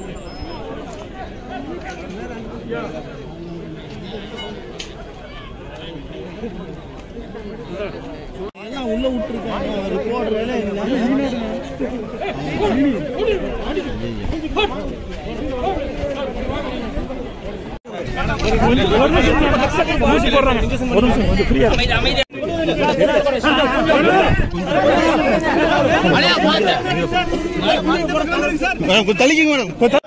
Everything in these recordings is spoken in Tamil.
எல்லாம் உள்ள விட்டுருக்காங்க அவர் போடுற வேலை இல்லாம மேடம் கொஞ்சம் தள்ளிக்கிங்க மேடம் கொஞ்சம்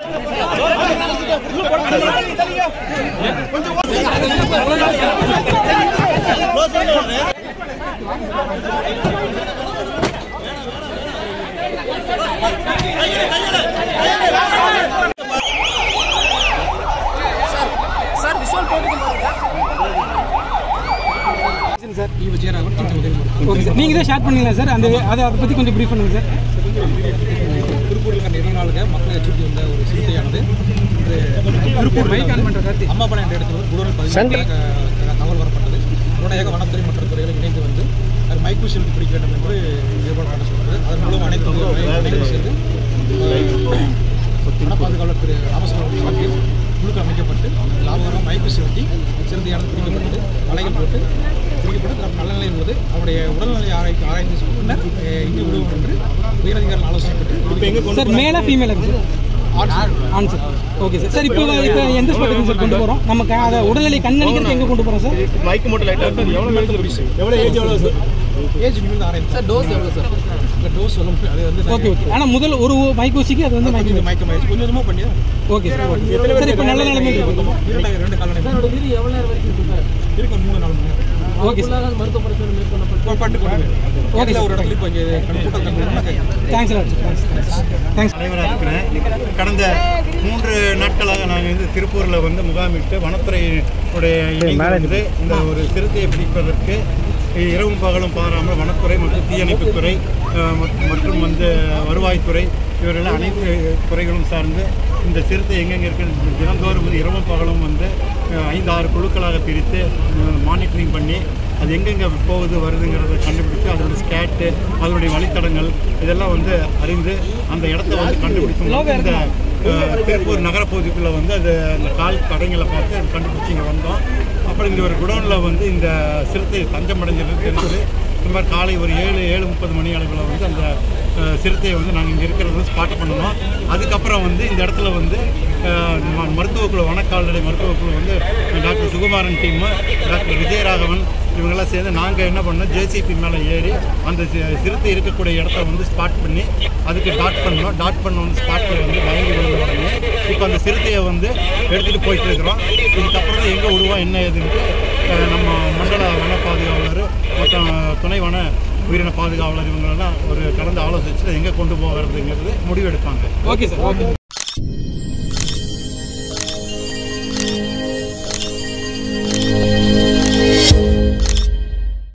சார் ஓகே சார் நீங்கள் தான் ஷேர் பண்ணீங்களா சார் அந்த அதை அதை பற்றி கொஞ்சம் ப்ரீஃப் பண்ணுங்க சார் திருப்பூரில் கடந்த இருபது நாளுக்கு மக்களை அச்சுறுத்தி வந்த ஒரு சிறுத்தையானது இன்று திருப்பூர் மைக் ஆன் பண்ணுற கருத்து அம்மாபாளையம் என்ற இடத்துல குடோனில் பதிவு தகவல் வரப்பட்டது உடனடியாக வனத்துறை மற்ற துறைகளை இணைந்து வந்து அது மைக்கு செலுத்தி பிடிக்க வேண்டும் என்று ஏற்பாடு பண்ண சொல்றது அதன் மூலம் அனைத்து இணைந்து சேர்ந்து வன பாதுகாவலர் திரு ராமசுப்ரமணியம் தலைமையில் குழுக்கள் அமைக்கப்பட்டு லாபகரம் மைக்கு செலுத்தி சிறுத்தையானது பிடிக்கப்பட்டு வலைகள் போட்டு பிடிக்கப்பட்டு தனக்கு நல்ல நிலையில் உள்ளது அவருடைய உடல்நிலை ஆராய்ச்சி ஆராய்ந்து பின்னர் அஹ், இங்கு விடுவோம் என்று உயரதிகாரிகள் ஆலோசனை பெற்று சார் மேலா ஃபீமேலா சார் ஆன் சார் ஓகே சார் சார் இப்போ இப்போ எந்த ஸ்பாட்டுக்கு சார் கொண்டு போகிறோம் நமக்கு அதை உடல்நிலை கண்ணடிக்கிறதுக்கு எங்கே கொண்டு போகிறோம் சார் மைக்கு மட்டும் லைட்டா எவ்வளவு ஏஜ் எவ்வளவு சார் ஏஜ் நிமிடம் ஆராய்ந்து சார் டோஸ் எவ்வளோ சார் இந்த டோஸ் சொல்ல முடியும் அது வந்து ஓகே ஓகே ஆனால் முதல் ஒரு மைக்கூசிக்கு அது வந்து மைக்கு கொஞ்சம் மயக்க மயக்க கொஞ்சம் கொஞ்சமாக பண்ணி தான் ஓகே சார் ஓகே சார் இப்போ நல்ல நிலைமை இருக்கு இரண்டு ரெண்டு காலநிலை எவ்வளோ நேரம் வரைக்கும் இருக்கு சார் இருக்கு மூணு நாலு மணி நேரம் ஓகே சார் ஒரு பட்டு கொண்டு ஓகே ஓகே சார். ஒரு இடத்துல இப்போ இங்கே கூட்டம் கண்டு தேங்க்ஸ் சார் தேங்க்ஸ் தேங்க்ஸ் தலைவராக இருக்கிறேன் கடந்த மூன்று நாட்களாக நாங்கள் வந்து திருப்பூரில் வந்து முகாமிட்டு வனத்துறை உடைய இணைந்து வந்து இந்த ஒரு சிறுத்தையை பிடிப்பதற்கு இரவும் பகலும் பாராமல் வனத்துறை மற்றும் தீயணைப்புத்துறை அஹ், மத்- மற்றும் வந்து வருவாய்த்துறை இவர்கள் அனைத்து துறைகளும் சார்ந்து இந்த சிறுத்தை எங்கெங்கே இருக்கு தினந்தோறும் வந்து இரவும் பகலும் வந்து அஹ், ஐந்து ஆறு குழுக்களாக பிரித்து மானிட்டரிங் பண்ணி அது எங்கெங்கே போகுது வருதுங்கிறத கண்டுபிடிச்சு அதோட ஸ்கேட்டு அதனுடைய வழித்தடங்கள் இதெல்லாம் வந்து அறிந்து அந்த இடத்த வந்து கண்டுபிடிச்சு இந்த அஹ், திருப்பூர் நகரப்பகுதிக்குள்ளே வந்து அது அந்த கால் தடங்களை பார்த்து அது கண்டுபிடிச்சி இங்கே வந்தோம் அப்புறம் இங்கே ஒரு குடோனில் வந்து இந்த சிறுத்தை தஞ்சம் அடைஞ்சிருக்கு என்பது சுமார் காலை ஒரு ஏழு ஏழு முப்பது மணி அளவில் வந்து அந்த அஹ், சிறுத்தையை வந்து நாங்கள் இங்கே இருக்கிறத ஸ்பாட் பண்ணணும் அதுக்கப்புறம் வந்து இந்த இடத்துல வந்து அஹ், ம- மருத்துவக்குழு வனக்கால்நடை மருத்துவக்குழு வந்து doctor Sukumaran team doctor Vijayaraghavan இவங்கெல்லாம் சேர்ந்து நாங்கள் என்ன பண்ணோம் ஜேசிபி மேலே ஏறி அந்த சி- சிறுத்தை இருக்கக்கூடிய இடத்த வந்து ஸ்பாட் பண்ணி அதுக்கு டாட் பண்ணோம் டாட் பண்ண வந்து ஸ்பாட்டில் வந்து பயங்கி விழுந்த உடனே இப்போ அந்த சிறுத்தையை வந்து எடுத்துகிட்டு போயிட்டு இருக்கிறோம் இதுக்கப்புறம் எங்கே விடுவோம் என்ன ஏதுன்ட்டு அஹ், நம்ம மண்டல வன பாதுகாவலர் மற்றும் துணை வன உயிரின பாதுகாவலர் இவங்களெல்லாம் ஒரு கலந்து ஆலோசிச்சுட்டு எங்கே கொண்டு போகிறதுங்கிறது முடிவெடுப்பாங்க ஓகே சார் ஓகே